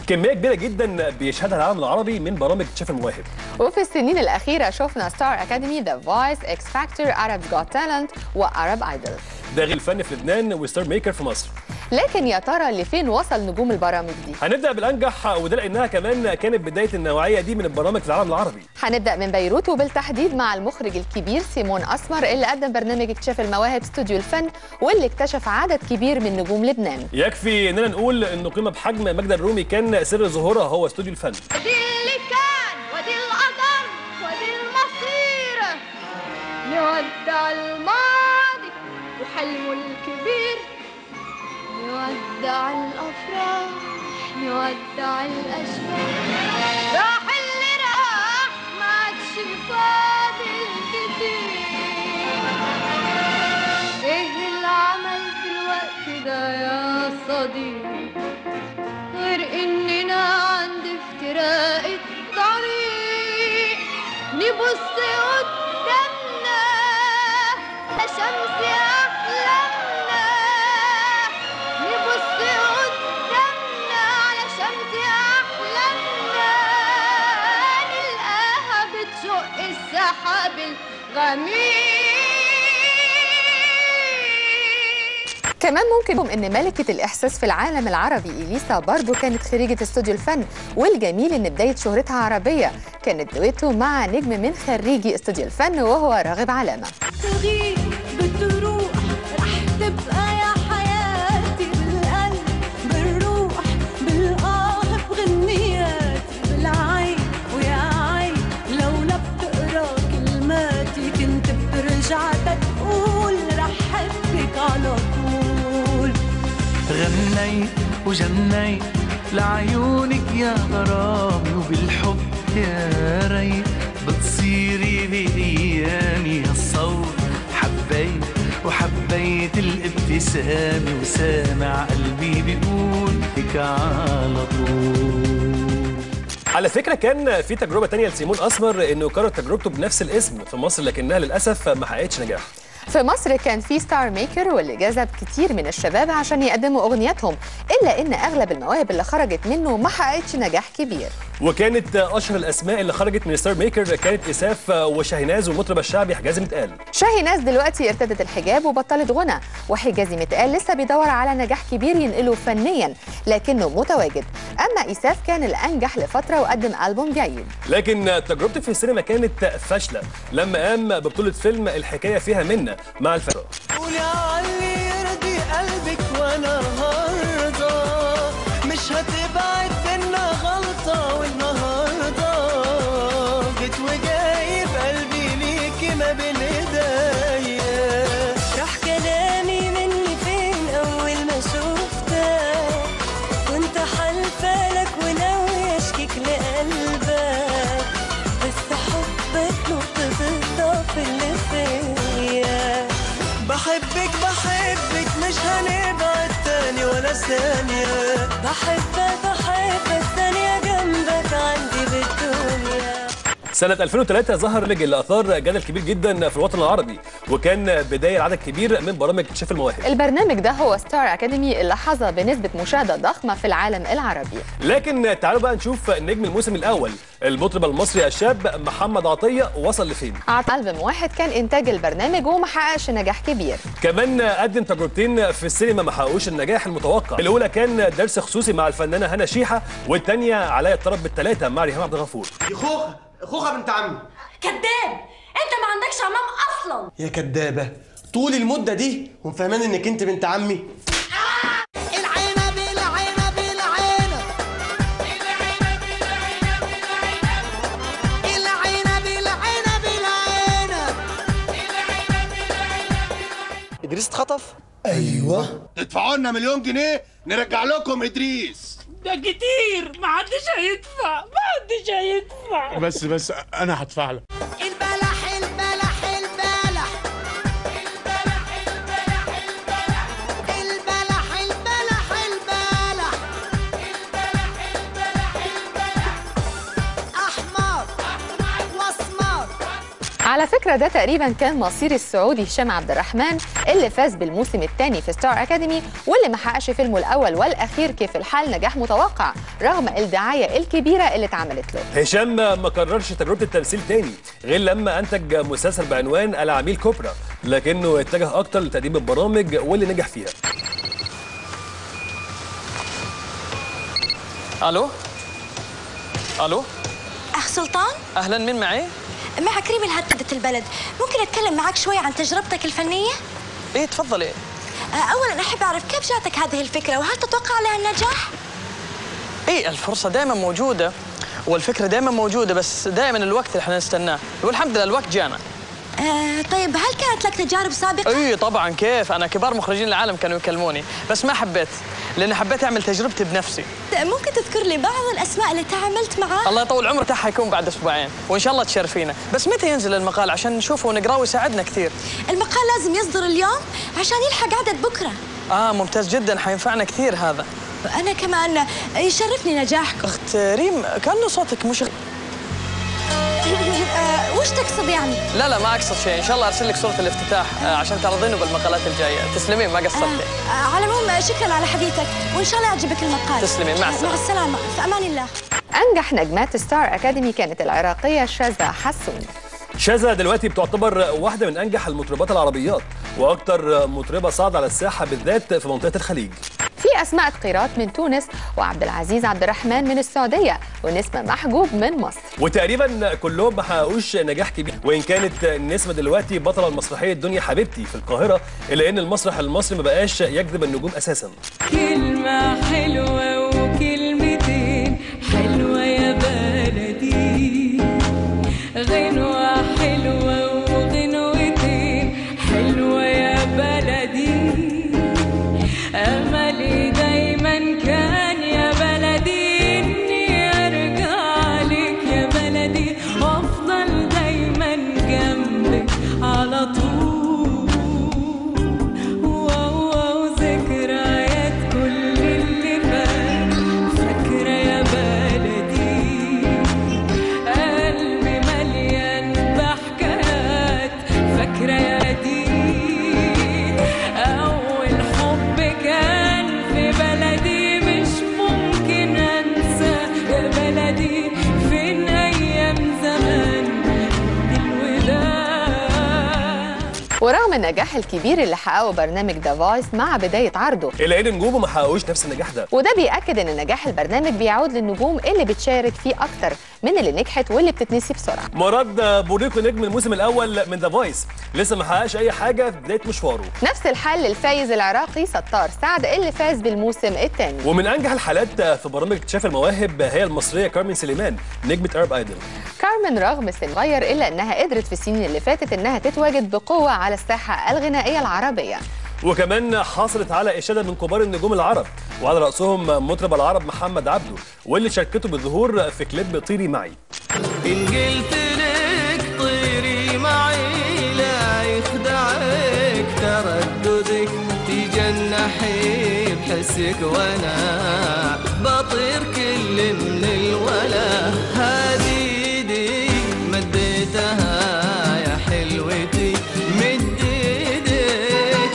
كميه كبيره جدا بيشهدها العالم العربي من برامج اكتشاف المواهب وفي السنين الأخيرة شفنا ستار أكاديمي ذا فويس إكس فاكتور أرب جوت تالنت وأرب ايدول ده غير الفن في لبنان وستار ميكر في مصر لكن يا ترى لفين وصل نجوم البرامج دي؟ هنبدا بالانجح وده لانها كمان كانت بدايه النوعيه دي من البرامج في العالم العربي هنبدأ من بيروت وبالتحديد مع المخرج الكبير سيمون أسمر اللي قدم برنامج اكتشاف المواهب استوديو الفن واللي اكتشف عدد كبير من نجوم لبنان يكفي اننا نقول ان قيمه بحجم ماجدة الرومي كان سر ظهورها هو استوديو الفن ودي اللي كان ودي القدر ودي المصير نودع الماضي وحلمه الكبير نودع الأفراح نودع الأشباح راح اللي راح ما عادش فاضل كتير ايه العمل في الوقت ده يا صديق غير اننا عند افتراق الطريق نبص قدامنا لشمس احلامنا نبص قدامنا على شمس احلامنا نلقاها بتشق السحاب الغميق كمان ممكن نقول ان ملكة الإحساس في العالم العربي إليسا برضو كانت خريجة استوديو الفن والجميل ان بداية شهرتها عربية كانت دويتو مع نجم من خريجي استوديو الفن وهو راغب علامة تغيب بتروح رح تبقى يا حياتي بالقلب بالروح بالآه بغنياتي بالعين ويا عين لولا بتقرا كلماتي كنت بترجع تقول رح حبك على طول غنيت وجنيت لعيونك يا غرامي وبالحب يا ريت بتصيري بأيامي هالصوت حبيت وحبيت الابتسامة وسامع قلبي بيقول لك على طول على فكره كان في تجربه تانية لسيمون اسمر انه كرر تجربته بنفس الاسم في مصر لكنها للاسف ما حققتش نجاح في مصر كان في ستار ميكر واللي جذب كتير من الشباب عشان يقدموا اغنياتهم الا ان اغلب المواهب اللي خرجت منه ما حققتش نجاح كبير وكانت اشهر الاسماء اللي خرجت من ستار ميكر كانت اساف وشاهيناز والمطرب الشعبي حجازي متقال شاهي ناس دلوقتي ارتدت الحجاب وبطلت غنى وحجازي متقال لسه بيدور على نجاح كبير ينقله فنيا لكنه متواجد اما اساف كان الانجح لفتره وقدم البوم جيد لكن تجربته في السينما كانت فاشله لما قام ببطوله فيلم الحكايه فيها منا مع الفرق قولي علي يرضي قلبك وانا هرضى مش هتبعد بينا غلطة والنهاردة جيت وجايب قلبي ليكي ما بين ايديا راح كلامي مني فين أول ما شفتك كنت حالفة لك وناوي أشكيك لقلبك بس حبك نقطة الضعف اللي فيا بحبك بحبك مش هنبعد تاني ولا ثانية بحبك بحبك ثانية جنبك عندي بالدنيا سنة 2003 ظهر نجم اللي أثار جدل كبير جدا في الوطن العربي وكان بداية لعدد كبير من برامج اكتشاف المواهب البرنامج ده هو ستار اكاديمي اللي حظى بنسبه مشاهده ضخمه في العالم العربي لكن تعالوا بقى نشوف نجم الموسم الأول المطرب المصري الشاب محمد عطية وصل لفين عطى ألبوم واحد كان إنتاج البرنامج وما حققش نجاح كبير كمان قدم تجربتين في السينما ما حققوش النجاح المتوقع الأولى كان درس خصوصي مع الفنانة هنا شيحة والثانية عليا الطرب بالثلاثة مع ريهام عبد الغفور دي خوخة خوخة بنت عمي كذاب انت ما عندكش عمام اصلا يا كدابة طول المدة دي ومفهمان انك انت بنت عمي العنب العنب العنب العنب العنب العنب ادريس اتخطف ايوه تدفعوا لنا مليون جنيه نرجع لكم ادريس ده كتير محدش هيدفع محدش هيدفع بس بس انا هدفع لك البلح البلح البلح البلح البلح البلح احمر واسمر على فكرة ده تقريبا كان مصير السعودي هشام عبد الرحمن اللي فاز بالموسم الثاني في ستار أكاديمي واللي ما حققش فيلمه الأول والأخير كيف الحال نجاح متوقع رغم الدعاية الكبيرة اللي اتعملت له هشام ما كررش تجربه التمثيل تاني غير لما انتج مسلسل بعنوان العميل كوبرا لكنه اتجه اكتر لتقديم البرامج واللي نجح فيها الو الو أخ سلطان اهلا مين معي معك ريم الهددة البلد ممكن أتكلم معك شوي عن تجربتك الفنية؟ ايه تفضلي آه، أولا أحب أعرف كيف جاتك هذه الفكرة وهل تتوقع لها النجاح؟ ايه الفرصه دائما موجوده والفكره دائما موجوده بس دائما الوقت اللي احنا نستناه والحمد لله الوقت جانا آه، طيب هل كانت لك تجارب سابقة؟ اي طبعا كيف انا كبار مخرجين العالم كانوا يكلموني بس ما حبيت لاني حبيت اعمل تجربتي بنفسي ممكن تذكر لي بعض الأسماء اللي تعاملت معها؟ الله يطول عمره تاعها حيكون بعد اسبوعين وان شاء الله تشرفينا بس متى ينزل المقال عشان نشوفه ونقراه ويساعدنا كثير المقال لازم يصدر اليوم عشان يلحق عدد بكرة اه ممتاز جدا حينفعنا كثير هذا أنا كمان يشرفني نجاحكم اخت ريم كانه صوتك مش آه، وش تقصد يعني؟ لا لا ما اقصد شيء ان شاء الله ارسل لك صوره الافتتاح آه، عشان تعرضينه بالمقالات الجايه تسلمين ما قصرتي آه، على العموم آه، شكرا على حديثك وإن شاء الله يعجبك المقال تسلمي، مع آه، السلامة. مع السلامة في أمان الله أنجح نجمات ستار أكاديمي كانت العراقية شاذة حسون شاذة دلوقتي بتعتبر واحدة من أنجح المطربات العربيات وأكتر مطربة صاعدة على الساحة بالذات في منطقة الخليج في أسماء قيراط من تونس وعبد العزيز عبد الرحمن من السعودية ونسمة محجوب من مصر وتقريبا كلهم ما حققوش نجاح كبير وإن كانت نسمة دلوقتي بطلة المسرحية الدنيا حبيبتي في القاهرة إلا إن المسرح المصري ما بقاش يجذب النجوم أساساً كلمة حلوة وكلمتين حلوة يا بلدي غنوة حلوة وغنوتين حلوة يا بلدي أملي دايما كان يا بلدي إني أرجع لك يا بلدي وأفضل دايما جنبك على طول واو واو ذكريات كل اللي فات فاكرة يا بلدي قلبي مليان بحكايات فاكرة يا دي أول حب كان في بلدي مش ممكن أنسى يا بلدي فين أيام زمان الوداع ورغم النجاح الكبير اللي حققه برنامج ذا فويس مع بداية عرضه إلا إن نجومه ما حققوش نفس النجاح ده وده بيأكد ان نجاح البرنامج بيعود للنجوم اللي بتشارك فيه اكتر من اللي نجحت واللي بتتنسي بسرعه مراد بوريكو نجم الموسم الأول من ذا فويس لسه ما حققش أي حاجة في بداية مشواره نفس الحال للفايز العراقي ستار سعد اللي فاز بالموسم الثاني ومن أنجح الحالات في برامج اكتشاف المواهب هي المصرية كارمن سليمان نجمة أرب أيدل كارمن رغم سن صغير الا انها قدرت في السنين اللي فاتت انها تتواجد بقوه على الساحه الغنائيه العربيه وكمان حصلت على إشادة من كبار النجوم العرب وعلى رأسهم مطرب العرب محمد عبده واللي شاركته بالظهور في كليب طيري معي إن قلت لك طيري معي لا يخدعك ترددك تجنحي بحسك وانا بطير كل من الولا هذه ايدي مديتها يا حلوتي مد ايدك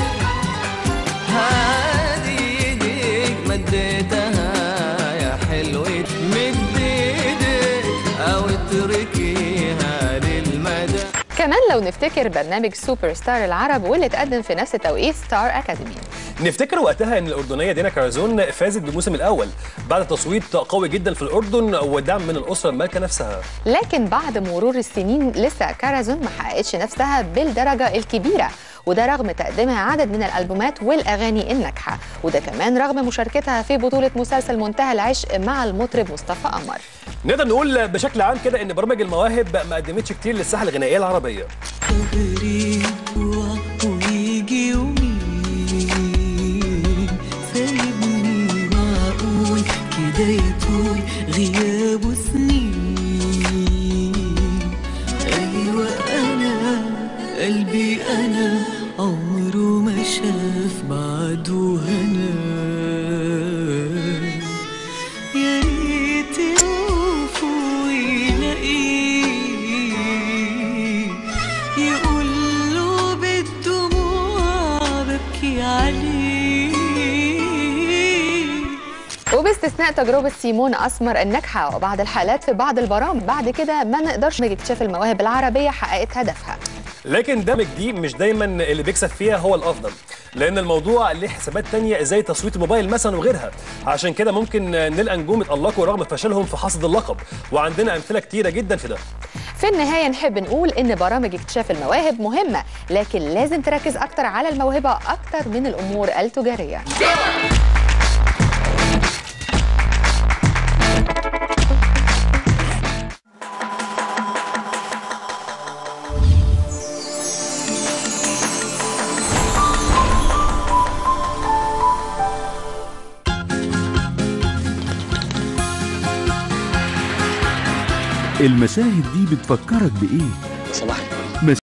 هذه ايدك مديتها يا حلوتي مد ايدك او اتركيها للمدى كمان لو نفتكر برنامج سوبر ستار العرب واللي اتقدم في نفس توقيت ستار اكاديمي نفتكر وقتها ان الاردنيه دينا كارزون فازت بالموسم الاول بعد تصويت قوي جدا في الاردن ودعم من الاسره المالكه نفسها لكن بعد مرور السنين لسه كارازون ما حققتش نفسها بالدرجه الكبيره وده رغم تقديمها عدد من الالبومات والاغاني الناجحه وده كمان رغم مشاركتها في بطوله مسلسل منتهى العشق مع المطرب مصطفى قمر نقدر نقول بشكل عام كده ان برامج المواهب ما قدمتش كتير للساحه الغنائيه العربيه غريب ويجي يومين سايبني معقول كده يطول غيابه سنين أيوة أنا قلبي أنا عمره ما شاف بعده هنا يا ريت يوفوا ويلاقيه وباستثناء تجربة سيمون أسمر الناجحة وبعض الحالات في بعض البرامج بعد كده ما نقدرش اكتشاف المواهب العربية حققت هدفها لكن دمج دي مش دايما اللي بيكسب فيها هو الافضل لان الموضوع ليه حسابات تانية زي تصويت الموبايل مثلا وغيرها عشان كده ممكن نلقى نجوم اتألقوا رغم فشلهم في حصد اللقب وعندنا امثله كتيره جدا في ده في النهاية نحب نقول إن برامج اكتشاف المواهب مهمة لكن لازم تركز أكتر على الموهبة أكتر من الأمور التجارية المشاهد دي بتفكرك بإيه؟ صباح الفل